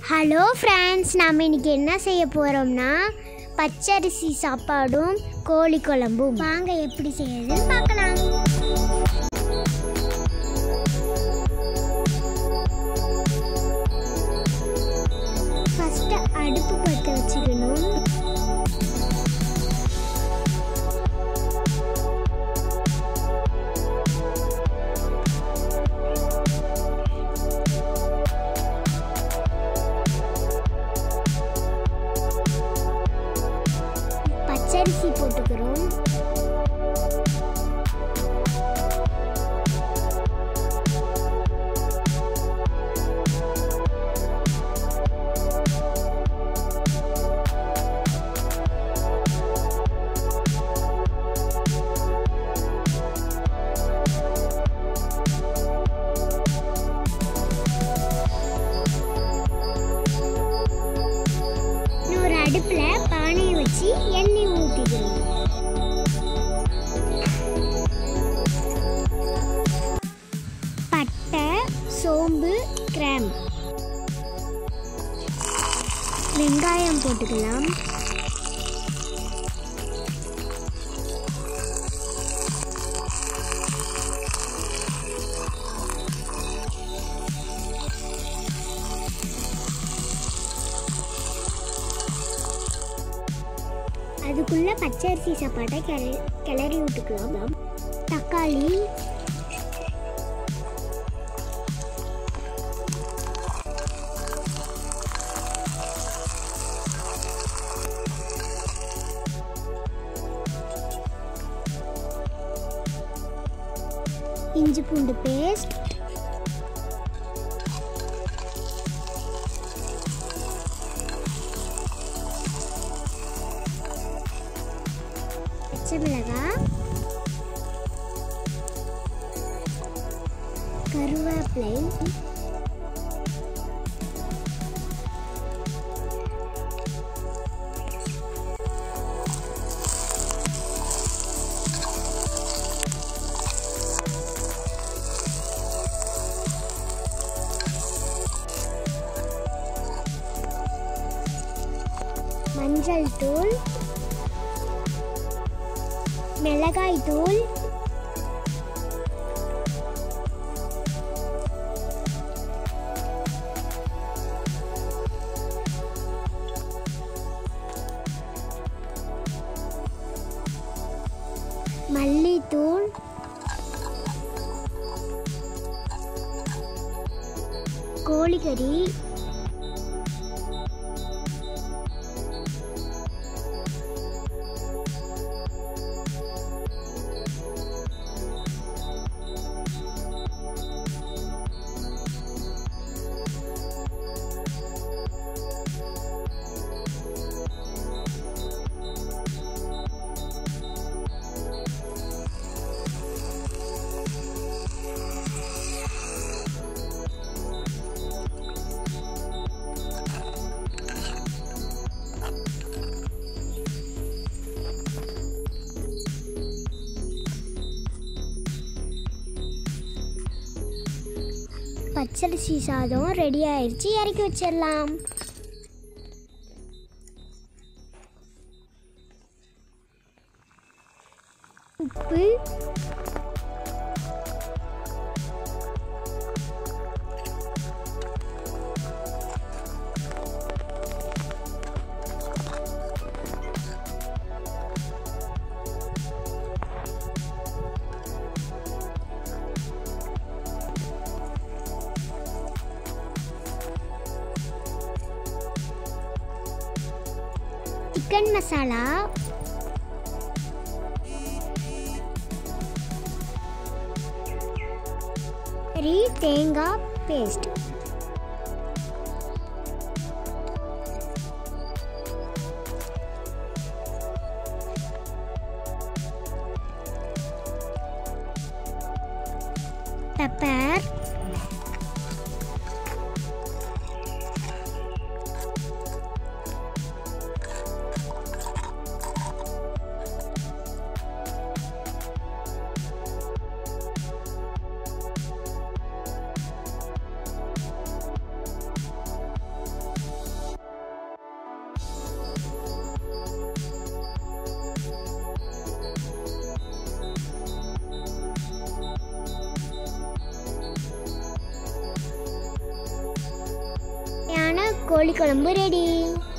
hello friends நாம் இன்னைக்கு என்ன செய்ய போகிறோம்னா பச்சரிசி சாப்பாடும் கோழி குழம்பும் வாங்க எப்படி செய்யறதுன்னு பார்க்கலாம் ஃபஸ்ட்டு அடுப்பு பற்ற வச்சுக்கணும் பச்சரிசி போட்டுக்கிறோம் இன்னொரு அடுப்பில் பானையை வச்சு எண்ணெய் ஊற்றிக்கிறோம் பட்டை சோம்பு கிராம் வெங்காயம் போட்டுக்கலாம் அதுக்குள்ள பச்சரிசி சாப்பாட்டை கிளறி கிளறி விட்டுக்கலாம் தக்காளி இஞ்சி பூண்டு பேஸ்ட் பச்சை மிளகாய் கருவேப்பிலை மஞ்சள் தூள் மிளகாய் தூள் மல்லித்தூள் கோழிக்கறி பச்சரிசி சாதம் ரெடி ஆயிடுச்சு இறக்கி வச்சிடலாம் உப்பு சிக்கன் மசாலா சரி தேங்காய் பேஸ்ட் பெப்பர் கோழி குழம்பு ரெடி